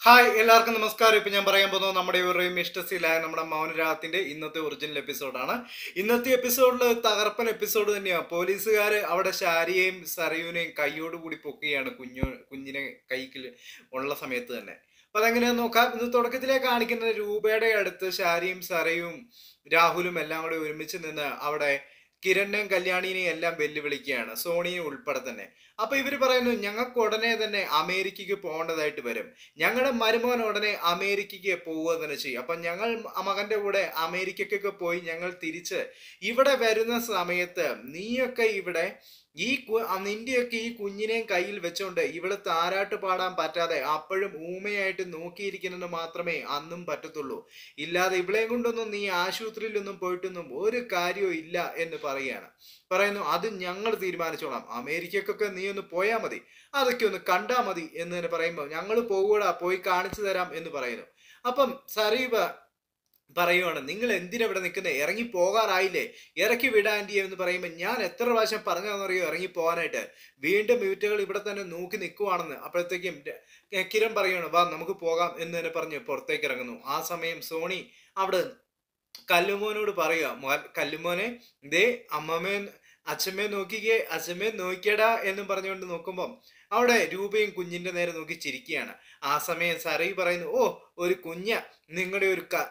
hi എല്ലാവർക്കും നമസ്കാരം ഇപ്പൊ ഞാൻ പറയാൻ പോകുന്നത് നമ്മുടെ ഒരു മിഷ്ടസിലായ നമ്മുടെ മൗനരാഗത്തിന്റെ ഇന്നത്തെ ഒറിജിനൽ എപ്പിസോഡാണ് ഇന്നത്തെ എപ്പിസോഡിൽ തകർപ്പൻ എപ്പിസോഡ് തന്നെയാണ് പോലീസുകാർ അവിടെ ശാരിയെയും സരയുനെയും കൈയോട് കൂടി പൊക്കുകയാണ് കുഞ്ഞു കുഞ്ഞിനെ കൈക്കിൽ ഉള്ള സമയത്ത് തന്നെ അപ്പൊ അതെങ്ങനെയാന്ന് നോക്കാം ഇന്ന് തുടക്കത്തിലേ കാണിക്കുന്നത് രൂപയുടെ അടുത്ത് ശാരിയും സരയും രാഹുലും എല്ലാം കൂടെ ഒരുമിച്ച് നിന്ന് അവിടെ കിരണിനെയും കല്യാണിനെയും എല്ലാം വെല്ലുവിളിക്കുകയാണ് സോണിയും ഉൾപ്പെടെ തന്നെ അപ്പൊ ഇവര് പറയുന്നു ഞങ്ങൾക്ക് ഉടനെ തന്നെ അമേരിക്കയ്ക്ക് പോകേണ്ടതായിട്ട് വരും ഞങ്ങളുടെ മരുമോൻ ഉടനെ അമേരിക്കയ്ക്ക് പോവുക തന്നെ ചെയ്യും അപ്പൊ ഞങ്ങൾ മകന്റെ കൂടെ അമേരിക്കയ്ക്കൊക്കെ പോയി ഞങ്ങൾ തിരിച്ച് ഇവിടെ വരുന്ന സമയത്ത് നീയൊക്കെ ഇവിടെ ഈ കു- ആ നിന്റെയൊക്കെ ഈ കുഞ്ഞിനെയും കയ്യിൽ വെച്ചോണ്ട് ഇവിടെ താരാട്ട് പാടാൻ പറ്റാതെ അപ്പോഴും ഊമയായിട്ട് നോക്കിയിരിക്കുന്നത് മാത്രമേ അന്നും പറ്റത്തുള്ളൂ ഇല്ലാതെ ഇവളെയും കൊണ്ടൊന്നും നീ ആശുപത്രിയിലൊന്നും പോയിട്ടൊന്നും ഒരു കാര്യവും ഇല്ല എന്ന് പറയുകയാണ് പറയുന്നു അത് ഞങ്ങൾ തീരുമാനിച്ചോളാം അമേരിക്കക്കൊക്കെ നീ ഒന്ന് പോയാൽ മതി അതൊക്കെ ഒന്ന് കണ്ടാ മതി എന്ന് തന്നെ പറയുമ്പോൾ ഞങ്ങൾ പോകൂടാ പോയി കാണിച്ചു തരാം എന്ന് പറയുന്നു അപ്പം സരീബ പറയുവാണ് നിങ്ങൾ എന്തിനാ ഇവിടെ നിൽക്കുന്നത് ഇറങ്ങി പോകാറായില്ലേ ഇറക്കി വിടാ ആൻറ്റി എന്ന് പറയുമ്പോൾ ഞാൻ എത്ര പ്രാവശ്യം പറഞ്ഞതെന്നറിയോ ഇറങ്ങി പോകാനായിട്ട് വീണ്ടും വീട്ടുകൾ ഇവിടെ തന്നെ നോക്കി നിൽക്കുവാണെന്ന് അപ്പോഴത്തേക്കും ര- കിരൺ പറയുവാണ് വാ നമുക്ക് പോകാം എന്ന് തന്നെ പറഞ്ഞ് പുറത്തേക്ക് ഇറങ്ങുന്നു ആ സമയം സോണി അവിടെ കല്ലുമോനോട് പറയുക "മോൻ- കല്ലുമോനെ ദേ അമ്മമ്മേ അച്ഛമ്മയെ നോക്കിക്കേ അച്ഛമ്മയെ നോക്കിയടാ എന്നും പറഞ്ഞുകൊണ്ട് നോക്കുമ്പം അവിടെ രൂപയും കുഞ്ഞിന്റെ നേരെ നോക്കി ചിരിക്കുകയാണ് ആ സമയം സരൈ പറയുന്നു ഓ ഒരു കുഞ്ഞ നിങ്ങളുടെ ഒരു ക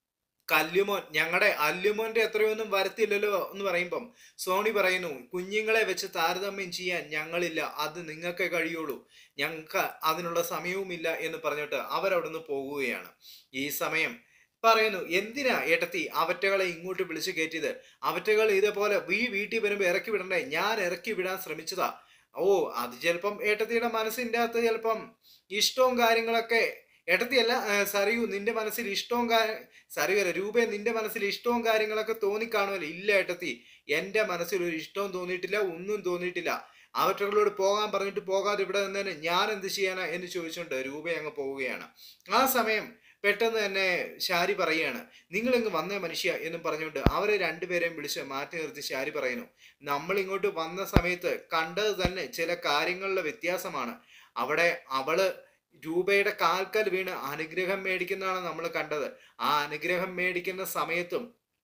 കല്ലുമോൻ ഞങ്ങളുടെ അല്ലുമോന്റെ എത്രയൊന്നും വരത്തില്ലല്ലോ എന്ന് പറയുമ്പം സോണി പറയുന്നു കുഞ്ഞുങ്ങളെ വെച്ച് താരതമ്യം ചെയ്യാൻ ഞങ്ങളില്ല അത് നിങ്ങൾക്ക് കഴിയുള്ളൂ ഞങ്ങൾക്ക് അതിനുള്ള സമയവുമില്ല എന്ന് പറഞ്ഞിട്ട് അവരവിടുന്ന് പോകുകയാണ് ഈ സമയം പറയുന്നു എന്തിനാ ഏട്ടത്തി അവറ്റകളെ ഇങ്ങോട്ട് വിളിച്ചു കയറ്റിയത് അവറ്റകൾ ഇതേപോലെ ഈ വീട്ടിൽ വരുമ്പോൾ ഇറക്കി വിടണ്ടേ ഞാൻ ഇറക്കി വിടാൻ ശ്രമിച്ചതാ ഓ അത് ചിലപ്പം ഏട്ടത്തിയുടെ മനസ്സിൻ്റെ അകത്ത് ചിലപ്പം ഇഷ്ടവും കാര്യങ്ങളൊക്കെ ഏട്ടത്തിയല്ല ആ, സറിയു നിന്റെ മനസ്സിൽ ഇഷ്ടവും കാ- സറിയു അല്ല രൂപയെ നിന്റെ മനസ്സിൽ ഇഷ്ടവും കാര്യങ്ങളൊക്കെ തോന്നിക്കാണുമല്ലോ ഇല്ല ഏട്ടത്തി എന്റെ മനസ്സിൽ ഒരു ഇഷ്ടവും തോന്നിയിട്ടില്ല ഒന്നും തോന്നിയിട്ടില്ല അവറ്റകളോട് പോകാൻ പറഞ്ഞിട്ട് പോകാതെ ഇവിടെ നിന്നേനെ ഞാൻ എന്ത് ചെയ്യാനാ എന്ന് ചോദിച്ചുകൊണ്ട് രൂപ അങ്ങ് പോവുകയാണ് ആ സമയം പെട്ടെന്ന് തന്നെ ശാരി പറയുകയാണ് നിങ്ങൾ ഇങ്ങ് വന്നേ മനുഷ്യ എന്നും പറഞ്ഞുകൊണ്ട് അവരെ രണ്ടുപേരെയും വിളിച്ച് മാറ്റി നിർത്തി ശാരി പറയുന്നു നമ്മൾ ഇങ്ങോട്ട് വന്ന സമയത്ത് കണ്ടത് തന്നെ ചില കാര്യങ്ങളിലെ വ്യത്യാസമാണ് അവിടെ അവള് രൂപയുടെ കാൽക്കൽ വീണ് അനുഗ്രഹം മേടിക്കുന്നതാണ് നമ്മൾ കണ്ടത് ആ അനുഗ്രഹം മേടിക്കുന്ന സമയത്തും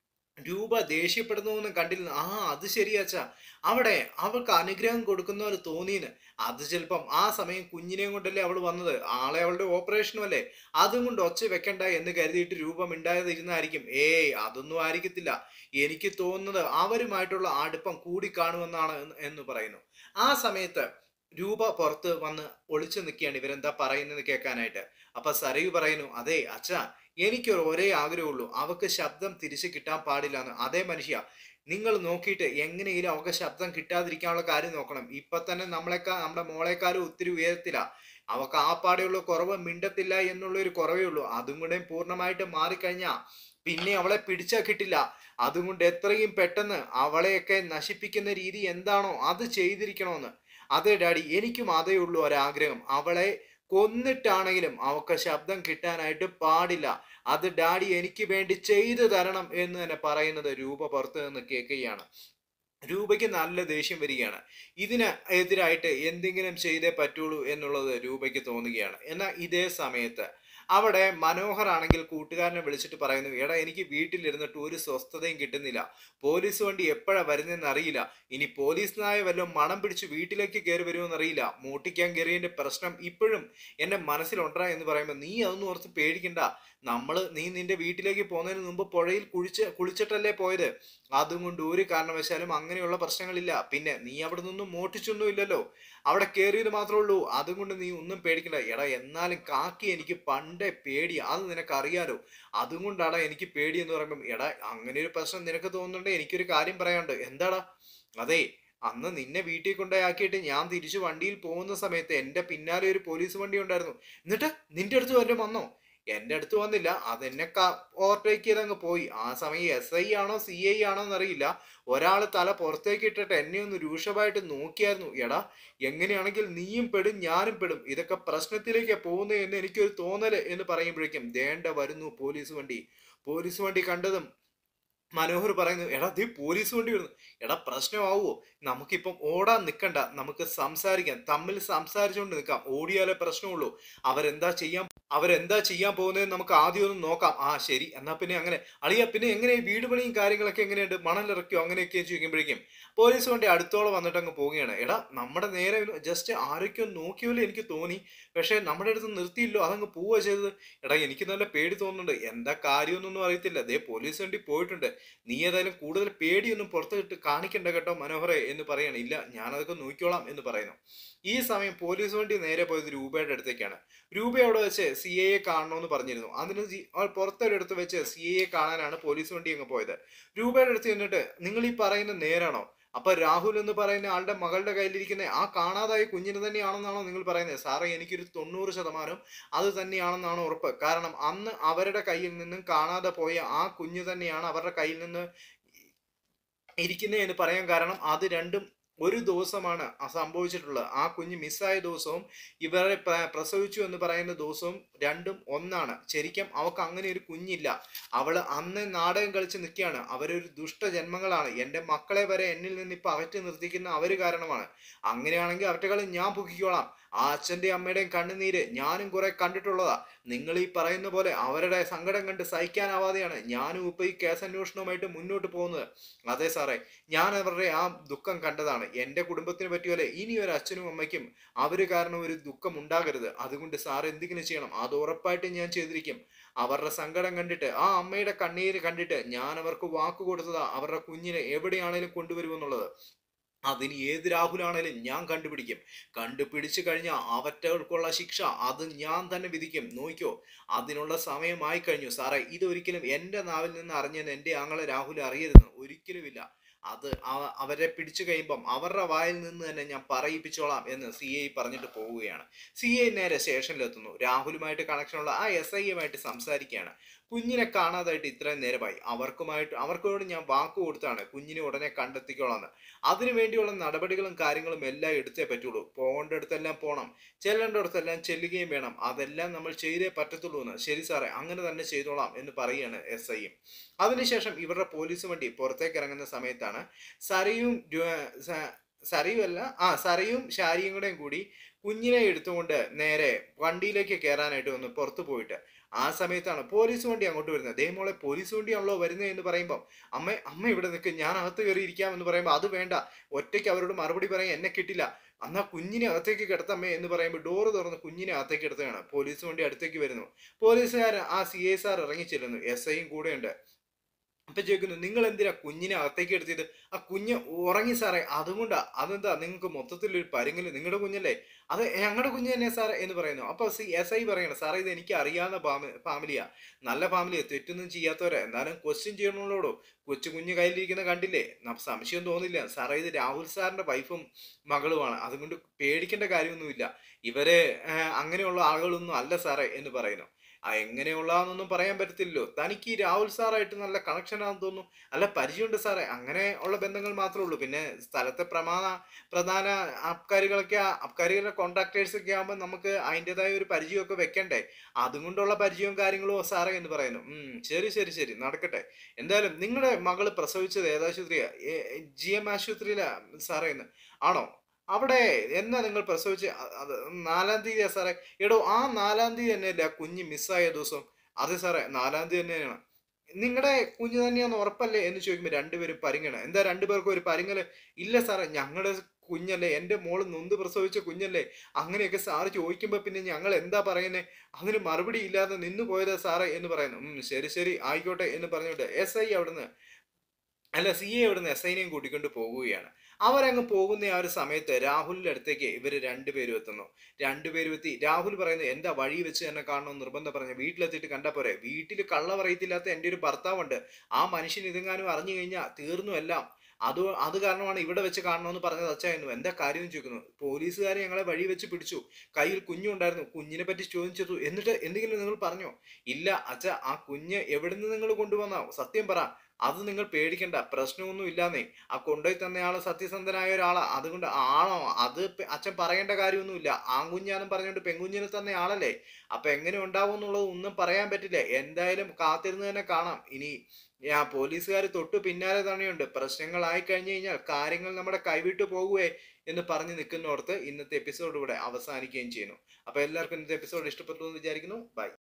രൂപ ദേഷ്യപ്പെടുന്നു കണ്ടില്ല ആ അത് ശരിയാച്ചാ അവിടെ അവൾക്ക് അനുഗ്രഹം കൊടുക്കുന്ന പോലെ തോന്നിയെന്ന് അത് ചിലപ്പം ആ സമയം കുഞ്ഞിനെയും കൊണ്ടല്ലേ അവൾ വന്നത് ആളെ അവളുടെ ഓപ്പറേഷനും അല്ലേ അതും കൊണ്ട് ഒച്ച വെക്കണ്ട എന്ന് കരുതിയിട്ട് രൂപം ഉണ്ടായതിരുന്നായിരിക്കും ഏയ് അതൊന്നും ആയിരിക്കത്തില്ല എനിക്ക് തോന്നുന്നത് അവരുമായിട്ടുള്ള അടുപ്പം കൂടിക്കാണുമെന്നാണ് എന്ന് എന്ന് പറയുന്നു ആ സമയത്ത് രൂപ പുറത്ത് വന്ന് ഒളിച്ചു നിൽക്കുകയാണ് ഇവരെന്താ പറയുന്നത് കേൾക്കാനായിട്ട് അപ്പൊ സരയു പറയുന്നു അതെ അച്ഛാ എനിക്കൊരു ഒരേ ആഗ്രഹമുള്ളൂ അവക്ക് ശബ്ദം തിരിച്ചു കിട്ടാൻ പാടില്ല എന്ന് അതേ മനുഷ്യ നിങ്ങൾ നോക്കിയിട്ട് എങ്ങനെയെങ്കിലും അവൾക്ക് ശബ്ദം കിട്ടാതിരിക്കാനുള്ള കാര്യം നോക്കണം ഇപ്പൊ തന്നെ നമ്മളെക്കാ നമ്മുടെ മോളെക്കാളും ഒത്തിരി ഉയരത്തിലാ അവക്ക് ആ പാടെയുള്ള കുറവ് മിണ്ടത്തില്ല എന്നുള്ള ഒരു കുറവേ ഉള്ളൂ അതും കൂടെ പൂർണ്ണമായിട്ട് മാറിക്കഴിഞ്ഞാ പിന്നെ അവളെ പിടിച്ചാ കിട്ടില്ല അതുകൊണ്ട് എത്രയും പെട്ടെന്ന് അവളെയൊക്കെ നശിപ്പിക്കുന്ന രീതി എന്താണോ അത് ചെയ്തിരിക്കണമെന്ന് അതെ ഡാഡി എനിക്കും അതേ ഉള്ളൂ ഒരാഗ്രഹം അവളെ കൊന്നിട്ടാണെങ്കിലും അവൾക്ക് ശബ്ദം കിട്ടാനായിട്ട് പാടില്ല അത് ഡാഡി എനിക്ക് വേണ്ടി ചെയ്തു തരണം എന്ന് തന്നെ പറയുന്നത് രൂപ പുറത്ത് നിന്ന് കേൾക്കുകയാണ് രൂപയ്ക്ക് നല്ല ദേഷ്യം വരികയാണ് ഇതിന് എതിരായിട്ട് എന്തെങ്കിലും ചെയ്തേ പറ്റുള്ളൂ എന്നുള്ളത് രൂപയ്ക്ക് തോന്നുകയാണ് എന്നാൽ ഇതേ സമയത്ത് അവിടെ മനോഹർ ആണെങ്കിൽ കൂട്ടുകാരനെ വിളിച്ചിട്ട് പറയുന്നു എടാ എനിക്ക് വീട്ടിലിരുന്നിട്ട് ഒരു സ്വസ്ഥതയും കിട്ടുന്നില്ല പോലീസ് വണ്ടി എപ്പോഴാ വരുന്നതെന്ന് അറിയില്ല ഇനി പോലീസ് നായ വല്ലതും മണം പിടിച്ച് വീട്ടിലേക്ക് കയറി വരുമെന്ന് അറിയില്ല മൂട്ടിക്കാൻ കയറിയതിന്റെ പ്രശ്നം ഇപ്പോഴും എന്റെ മനസ്സിലുണ്ടാ എന്ന് പറയുമ്പോൾ നീ അതൊന്നും ഓർത്ത് പേടിക്കണ്ട നമ്മൾ നീ നിന്റെ വീട്ടിലേക്ക് പോകുന്നതിന് മുമ്പ് പുഴയിൽ കുളിച്ച് കുളിച്ചിട്ടല്ലേ പോയത് അതും കൊണ്ട് ഒരു കാരണവശാലും അങ്ങനെയുള്ള പ്രശ്നങ്ങളില്ല പിന്നെ നീ അവിടെ നിന്നും മോട്ടിച്ചൊന്നും ഇല്ലല്ലോ അവിടെ കയറിയത് മാത്രമേ ഉള്ളൂ അതും കൊണ്ട് നീ ഒന്നും പേടിക്കണ്ട എടാ എന്നാലും കാക്കി എനിക്ക് പണ്ടേ പേടി അത് നിനക്ക് അറിയാലോ അതും കൊണ്ടാടാ എനിക്ക് പേടി എന്ന് പറയുമ്പം എടാ അങ്ങനെ ഒരു പ്രശ്നം നിനക്ക് തോന്നുന്നുണ്ട് എനിക്കൊരു കാര്യം പറയാനുണ്ട് എന്താടാ അതെ അന്ന് നിന്നെ വീട്ടിൽ കൊണ്ടാക്കിയിട്ട് ഞാൻ തിരിച്ചു വണ്ടിയിൽ പോകുന്ന സമയത്ത് എന്റെ പിന്നാലെ ഒരു പോലീസ് വണ്ടി ഉണ്ടായിരുന്നു എന്നിട്ട് നിന്റെ അടുത്ത് വല്ലതും വന്നോ എന്റെ അടുത്ത് വന്നില്ല അതെന്നെ ഓവർടേക്ക് ചെയ്ത് അങ്ങ് പോയി ആ സമയം എസ് ഐ ആണോ സി ഐ ആണോ എന്നറിയില്ല ഒരാൾ തല പുറത്തേക്ക് ഇട്ടിട്ട് എന്നെ ഒന്ന് രൂക്ഷമായിട്ട് നോക്കിയായിരുന്നു എടാ എങ്ങനെയാണെങ്കിൽ നീയും പെടും ഞാനും പെടും ഇതൊക്കെ പ്രശ്നത്തിലേക്ക് പോകുന്നത് എന്ന് എനിക്കൊരു തോന്നല് എന്ന് പറയുമ്പോഴേക്കും ദേണ്ട വരുന്നു പോലീസ് വണ്ടി പോലീസ് വണ്ടി കണ്ടതും മനോഹർ പറയുന്നു എടാ ദേ പോലീസ് വണ്ടി വരുന്നു എടാ പ്രശ്നമാവോ നമുക്കിപ്പം ഓടാൻ നിൽക്കണ്ട നമുക്ക് സംസാരിക്കാം തമ്മിൽ സംസാരിച്ചുകൊണ്ട് നിൽക്കാം ഓടിയാലേ പ്രശ്നമുള്ളൂ അവരെന്താ ചെയ്യാൻ അവരെന്താ ചെയ്യാൻ പോകുന്നതെന്ന് നമുക്ക് ആദ്യം ഒന്ന് നോക്കാം ആ ശരി എന്നാ പിന്നെ അങ്ങനെ അളിയ പിന്നെ എങ്ങനെ ഈ വീട് പണിയും കാര്യങ്ങളൊക്കെ എങ്ങനെയുണ്ട് മണലിറക്കിയോ അങ്ങനെയൊക്കെ ചോദിക്കുമ്പോഴേക്കും പോലീസ് വണ്ടി അടുത്തോളം വന്നിട്ട് അങ്ങ് പോവുകയാണ് എടാ നമ്മുടെ നേരെ ജസ്റ്റ് ആരൊക്കെയോ നോക്കിയല്ലോ എനിക്ക് തോന്നി പക്ഷേ നമ്മുടെ അടുത്ത് നിർത്തിയില്ലോ അതങ്ങ് പോവുക ചെയ്തത് എടാ എനിക്ക് നല്ല പേടി തോന്നുന്നുണ്ട് എന്താ കാര്യമൊന്നും അറിയത്തില്ല ദേ പോലീസ് വണ്ടി പോയിട്ടുണ്ട് നീ ഏതായാലും കൂടുതൽ പേടിയൊന്നും പുറത്തിട്ട് കാണിക്കണ്ട കേട്ടോ മനോഹരെ എന്ന് പറയാണ് ഇല്ല ഞാനതൊക്കെ നോക്കിക്കോളാം എന്ന് പറയുന്നു ഈ സമയം പോലീസ് വണ്ടി നേരെ പോയത് രൂപയുടെ അടുത്തേക്കാണ് രൂപ അവിടെ വെച്ച് സി എ കാണണമെന്ന് പറഞ്ഞിരുന്നു അതിന് ജി- അവൾ പുറത്തൊരിടത്ത് വെച്ച് സി എ കാണാനാണ് പോലീസ് വണ്ടി അങ്ങ് പോയത് രൂപയുടെ അടുത്ത് ചെന്നിട്ട് നിങ്ങൾ ഈ പറയുന്ന നേരാണോ അപ്പൊ രാഹുൽ എന്ന് പറയുന്ന ആളുടെ മകളുടെ കയ്യിലിരിക്കുന്ന ആ കാണാതായ കുഞ്ഞിന് തന്നെയാണെന്നാണോ നിങ്ങൾ പറയുന്നത് സാറേ എനിക്കൊരു തൊണ്ണൂറ് ശതമാനം അത് തന്നെയാണെന്നാണ് ഉറപ്പ് കാരണം അന്ന് അവരുടെ കയ്യിൽ നിന്നും കാണാതെ പോയ ആ കുഞ്ഞ് തന്നെയാണ് അവരുടെ കയ്യിൽ നിന്ന് ഇരിക്കുന്നത് എന്ന് പറയാൻ കാരണം അത് രണ്ടും ഒരു ദിവസമാണ് ആ സംഭവിച്ചിട്ടുള്ളത് ആ കുഞ്ഞ് മിസ്സായ ദിവസവും ഇവരെ പ്ര- പ്രസവിച്ചു എന്ന് പറയുന്ന ദിവസവും രണ്ടും ഒന്നാണ് ശരിക്കും അവക്ക് അങ്ങനെ ഒരു കുഞ്ഞില്ല അവള് അന്ന് നാടകം കളിച്ച് നിൽക്കുകയാണ് അവരൊരു ദുഷ്ടജന്മങ്ങളാണ് എൻ്റെ മക്കളെ വരെ എന്നിൽ നിന്ന് ഇപ്പൊ അകറ്റി നിർത്തിക്കുന്ന അവര് കാരണമാണ് അങ്ങനെയാണെങ്കിൽ അവറ്റകളെ ഞാൻ പൊക്കിക്കോളാം ആ അച്ഛൻ്റെയും അമ്മയുടെയും കണ്ണുനീര് ഞാനും കുറെ കണ്ടിട്ടുള്ളതാ നിങ്ങൾ ഈ പറയുന്ന പോലെ അവരുടെ സങ്കടം കണ്ട് സഹിക്കാനാവാതെയാണ് ഞാനും ഇപ്പൊ ഈ കേസന്വേഷണവുമായിട്ട് മുന്നോട്ട് പോകുന്നത് അതെ സാറേ ഞാൻ അവരുടെ ആ ദുഃഖം കണ്ടതാണ് എൻ്റെ കുടുംബത്തിന് പറ്റിയപോലെ ഇനി ഒരു അച്ഛനും അമ്മയ്ക്കും അവര് കാരണം ഒരു ദുഃഖം ഉണ്ടാകരുത് അതുകൊണ്ട് സാർ എന്തെങ്കിലും ചെയ്യണം അത് ഉറപ്പായിട്ടും ഞാൻ ചെയ്തിരിക്കും അവരുടെ സങ്കടം കണ്ടിട്ട് ആ അമ്മയുടെ കണ്ണീര് കണ്ടിട്ട് ഞാൻ അവർക്ക് വാക്ക് കൊടുത്തതാ അവരുടെ കുഞ്ഞിനെ എവിടെയാണേലും കൊണ്ടുവരുമെന്നുള്ളത് അതിന് ഏത് രാഹുലാണേലും ഞാൻ കണ്ടുപിടിക്കും കണ്ടുപിടിച്ചു കഴിഞ്ഞാൽ അവറ്റകൾക്കുള്ള ശിക്ഷ അത് ഞാൻ തന്നെ വിധിക്കും നോക്കിക്കോ അതിനുള്ള സമയമായി കഴിഞ്ഞു സാറേ ഇതൊരിക്കലും എൻ്റെ നാവിൽ നിന്ന് അറിഞ്ഞെന്ന് എൻ്റെ ആങ്ങളെ രാഹുൽ അറിയരുത് ഒരിക്കലുമില്ല അത് അവ- അവരെ പിടിച്ചു കഴിയുമ്പം അവരുടെ വായിൽ നിന്ന് തന്നെ ഞാൻ പറയിപ്പിച്ചോളാം എന്ന് സി ഐ പറഞ്ഞിട്ട് പോവുകയാണ് സി ഐ നേരെ സ്റ്റേഷനിലെത്തുന്നു രാഹുലുമായിട്ട് കണക്ഷനുള്ള ആ എസ് ഐയുമായിട്ട് സംസാരിക്കുകയാണ് കുഞ്ഞിനെ കാണാതായിട്ട് ഇത്രയും നേരമായി അവർക്കുമായിട്ട് അവർക്കോട് ഞാൻ വാക്ക് കൊടുത്താണ് കുഞ്ഞിനെ ഉടനെ കണ്ടെത്തിക്കോളാന്ന് അതിനു വേണ്ടിയുള്ള നടപടികളും കാര്യങ്ങളും എല്ലാം എടുത്തേ പറ്റുള്ളൂ പോകേണ്ടടുത്തെല്ലാം പോകണം ചെല്ലേണ്ടടുത്തെല്ലാം ചെല്ലുകയും വേണം അതെല്ലാം നമ്മൾ ചെയ്തേ പറ്റത്തുള്ളൂ എന്ന് ശരി സാറേ അങ്ങനെ തന്നെ ചെയ്തോളാം എന്ന് പറയുകയാണ് എസ് ഐയും അതിനുശേഷം ഇവരുടെ പോലീസ് വണ്ടി പുറത്തേക്ക് ഇറങ്ങുന്ന സമയത്താണ് സരയും രു- സ- സരയും അല്ല ആ സരയും ഷാരിയും കൂടെയും കൂടി കുഞ്ഞിനെ എടുത്തുകൊണ്ട് നേരെ വണ്ടിയിലേക്ക് കയറാനായിട്ട് വന്ന് പുറത്തു പോയിട്ട് ആ സമയത്താണ് പോലീസ് വണ്ടി അങ്ങോട്ട് വരുന്നത് ദേ മോളെ പോലീസ് വണ്ടിയാണല്ലോ വരുന്നത് എന്ന് പറയുമ്പോൾ അമ്മ അമ്മ ഇവിടെ നിൽക്ക് ഞാൻ അകത്ത് കയറിയിരിക്കാം എന്ന് പറയുമ്പോൾ അത് വേണ്ട ഒറ്റയ്ക്ക് അവരോട് മറുപടി പറയാൻ എന്നെ കിട്ടില്ല എന്നാ കുഞ്ഞിനെ അകത്തേക്ക് കിടത്തമ്മേ എന്ന് പറയുമ്പോൾ ഡോറ് തുറന്ന് കുഞ്ഞിനെ അകത്തേക്ക് എടുത്തുകയാണ് പോലീസ് വണ്ടി അടുത്തേക്ക് വരുന്നു പോലീസുകാർ ആ സി ഐ സാർ ഇറങ്ങി ചെല്ലുന്നു എസ് ഐയും കൂടെയുണ്ട് അപ്പൊ ചോദിക്കുന്നു നിങ്ങൾ എന്തിനാ കുഞ്ഞിനെ അകത്തേക്ക് എടുത്തത് ആ കുഞ്ഞ് ഉറങ്ങി സാറേ അതുകൊണ്ടാ അതെന്താ നിങ്ങൾക്ക് മൊത്തത്തിൽ ഒരു പരുങ്ങല് നിങ്ങളുടെ കുഞ്ഞല്ലേ അത് ഞങ്ങളുടെ കുഞ്ഞ് തന്നെ സാറേ എന്ന് പറയുന്നു അപ്പൊ സി എസ് ഐ പറയണം സാറേ ഇത് എനിക്ക് അറിയാവുന്ന ഫാമിലിയാ നല്ല ഫാമിലിയാ തെറ്റൊന്നും ചെയ്യാത്തവരാ എന്നാലും ക്വസ്റ്റ്യൻ ചെയ്യണമല്ലോടോ കൊച്ചു കുഞ്ഞ് കയ്യിലിരിക്കുന്ന കണ്ടില്ലേ നമുക്ക് സംശയം തോന്നില്ല സാറേ ഇത് രാഹുൽ സാറിന്റെ വൈഫും മകളുമാണ് അതുകൊണ്ട് പേടിക്കേണ്ട കാര്യമൊന്നുമില്ല ഇവര് ആ, അങ്ങനെയുള്ള ആളുകളൊന്നും അല്ല സാറേ എന്ന് പറയുന്നു ആ എങ്ങനെയുള്ളതാണെന്നൊന്നും പറയാൻ പറ്റത്തില്ലല്ലോ തനിക്ക് ഈ രാഹുൽ സാറായിട്ട് നല്ല കണക്ഷൻ ആണെന്ന് തോന്നുന്നു അല്ല പരിചയമുണ്ട് സാറേ അങ്ങനെ ഉള്ള ബന്ധങ്ങൾ മാത്രമേ ഉള്ളൂ പിന്നെ സ്ഥലത്തെ പ്രമാണ പ്രധാന അബ്കാരികളൊക്കെ അബ്കാരികളുടെ കോൺട്രാക്ടേഴ്സ് ഒക്കെ ആകുമ്പോൾ നമുക്ക് അതിൻ്റെതായ ഒരു പരിചയമൊക്കെ വെക്കണ്ടേ അതുകൊണ്ടുള്ള പരിചയവും കാര്യങ്ങളും സാറേ എന്ന് പറയുന്നു ഉം, ശരി ശരി ശരി നടക്കട്ടെ എന്തായാലും നിങ്ങളുടെ മകള് പ്രസവിച്ചത് ഏതാശുപത്രിയാ ജി എം ആശുപത്രിയിലാ സാറേ എന്ന് ആണോ അവിടെ എന്നാ നിങ്ങൾ പ്രസവിച്ച് അ- അത് നാലാം തീയതിയാ സാറേ എടോ ആ നാലാം തീയതി തന്നെയല്ലേ ആ കുഞ്ഞ് മിസ്സായ ദിവസം അതെ സാറേ നാലാം തീയതി തന്നെയാണ് നിങ്ങളുടെ കുഞ്ഞ് തന്നെയാന്ന് ഉറപ്പല്ലേ എന്ന് ചോദിക്കുമ്പോൾ രണ്ടുപേരും പരിങ്ങണം എന്താ രണ്ടുപേർക്കും ഒരു പരിങ്ങല് ഇല്ല സാറേ ഞങ്ങളുടെ കുഞ്ഞല്ലേ എൻ്റെ മോള് നൊന്ത് പ്രസവിച്ച കുഞ്ഞല്ലേ അങ്ങനെയൊക്കെ സാറ് ചോദിക്കുമ്പോൾ പിന്നെ ഞങ്ങൾ എന്താ പറയുന്നത് അതിന് മറുപടി ഇല്ലാതെ നിന്നു പോയതാ സാറേ എന്ന് പറയുന്നു ഉം, ശരി ശരി ആയിക്കോട്ടെ എന്ന് പറഞ്ഞുകൊണ്ട് എസ് ഐ അവിടുന്ന് അല്ല സി എ അവിടുന്ന് എസ് ഐനെയും കൂട്ടിക്കൊണ്ട് പോവുകയാണ് അവരങ്ങ് പോകുന്ന ആ ഒരു സമയത്ത് രാഹുലിന്റെ അടുത്തേക്ക് ഇവർ രണ്ടുപേരും എത്തുന്നു രണ്ടുപേരും എത്തി രാഹുൽ പറയുന്നത് എന്താ വഴി വെച്ച് തന്നെ കാണണമെന്ന് നിർബന്ധം പറഞ്ഞു വീട്ടിലെത്തിയിട്ട് കണ്ടാ പോരെ വീട്ടിൽ കള്ള പറയത്തില്ലാത്ത എൻ്റെ ഒരു ഭർത്താവുണ്ട് ആ മനുഷ്യൻ ഇതെങ്ങാനും അറിഞ്ഞു കഴിഞ്ഞാൽ തീർന്നു എല്ലാം അത് അത് കാരണമാണ് ഇവിടെ വെച്ച് കാണണമെന്ന് പറഞ്ഞത് അച്ഛായിരുന്നു എന്താ കാര്യം ചോദിക്കുന്നു പോലീസുകാരെ ഞങ്ങളെ വഴി വെച്ച് പിടിച്ചു കയ്യിൽ കുഞ്ഞുണ്ടായിരുന്നു കുഞ്ഞിനെ പറ്റി ചോദിച്ചു എന്നിട്ട് എന്തെങ്കിലും നിങ്ങൾ പറഞ്ഞോ ഇല്ല അച്ഛ ആ കുഞ്ഞ് എവിടുന്ന് നിങ്ങൾ കൊണ്ടുവന്ന സത്യം പറ അത് നിങ്ങൾ പേടിക്കണ്ട പ്രശ്നമൊന്നും ഇല്ലാന്നേ ആ കൊണ്ടുപോയി തന്നയാള് സത്യസന്ധനായ ഒരാളാ അതുകൊണ്ട് ആണോ അത് പെ- അച്ഛൻ പറയേണ്ട കാര്യമൊന്നുമില്ല ആൺകുഞ്ഞാന്നും പറഞ്ഞുകൊണ്ട് പെൺകുഞ്ഞിനെ തന്നെ ആളല്ലേ അപ്പൊ എങ്ങനെ ഉണ്ടാവും എന്നുള്ളത് ഒന്നും പറയാൻ പറ്റില്ല എന്തായാലും കാത്തിരുന്ന് തന്നെ കാണാം ഇനി ആ പോലീസുകാർ തൊട്ടു പിന്നാലെ തന്നെയുണ്ട് പ്രശ്നങ്ങളായി കഴിഞ്ഞു കഴിഞ്ഞാൽ കാര്യങ്ങൾ നമ്മുടെ കൈവിട്ടു പോകുവേ എന്ന് പറഞ്ഞു നിൽക്കുന്നോർത്ത് ഇന്നത്തെ എപ്പിസോഡ് ഇവിടെ അവസാനിക്കുകയും ചെയ്യുന്നു അപ്പോൾ എല്ലാവർക്കും ഇന്നത്തെ എപ്പിസോഡ് ഇഷ്ടപ്പെട്ടു എന്ന് വിചാരിക്കുന്നു ബൈ